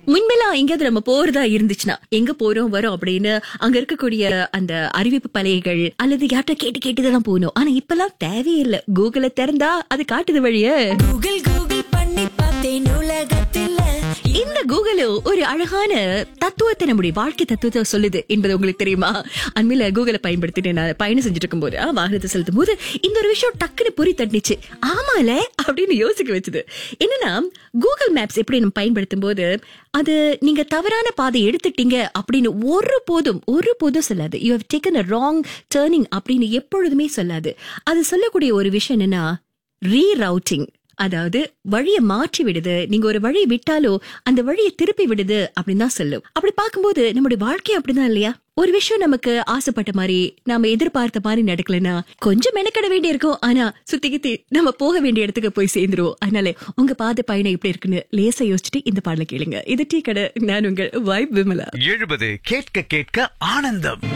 முன்பெல்லாம் எங்கேயாவது நம்ம போறதா இருந்துச்சுன்னா எங்க போறோம் வரோம் அப்படின்னு அங்க இருக்கக்கூடிய அந்த அறிவிப்பு பலகைகள் அல்லது யார்கிட்ட கேட்டு கேட்டுதான் போகணும் ஆனா இப்பெல்லாம் தேவையில்லை கூகுள திறந்தா அது காட்டுது வழிய கூகுள் கூகுள் பண்ணி பார்த்தேன் உலகத்தில் இந்த கூகுள் ஒரு அழகான தத்துவத்தை நம்முடைய வாழ்க்கை தத்துவத்தை சொல்லுது என்பது உங்களுக்கு தெரியுமா அண்மையில கூகுளை பயன்படுத்திட்டு நான் பயணம் செஞ்சுட்டு இருக்கும்போது ஆ, வாகனத்தை செலுத்தும் போது இந்த ஒரு விஷயம் டக்குன்னு பொறி தட்டுச்சு ஆமால அப்படின்னு யோசிக்க வச்சுது என்னன்னா கூகுள் மேப்ஸ் எப்படி நம்ம பயன்படுத்தும் போது அது நீங்க தவறான பாதை எடுத்துட்டீங்க அப்படின்னு ஒரு போதும் ஒரு போதும் சொல்லாது you have taken a wrong turning அப்படின்னு எப்பொழுதுமே சொல்லாது அது சொல்லக்கூடிய ஒரு விஷயம் என்னன்னா ரீரவுட்டிங் அதாவது வழியை மாற்றி விடுது நீங்க ஒரு வழியை விட்டாலோ அந்த வழியை திருப்பி விடுது அப்படின்னு தான் சொல்லும் அப்படி பார்க்கும்போது நம்முடைய வாழ்க்கை அப்படிதான் இல்லையா ஒரு விஷயம் நமக்கு ஆசைப்பட்ட மாதிரி நாம எதிர்பார்த்த மாதிரி நடக்கலன்னா கொஞ்சம் மெனக்கட வேண்டி இருக்கும் ஆனா சுத்தி கித்தி நம்ம போக வேண்டிய இடத்துக்கு போய் சேர்ந்துருவோம் அதனால உங்க பாத பயணம் எப்படி இருக்குன்னு லேசா யோசிச்சுட்டு இந்த பாடல கேளுங்க இது டீ கடை நான் உங்கள் வைப் விமலா எழுபது கேட்க கேட்க ஆனந்தம்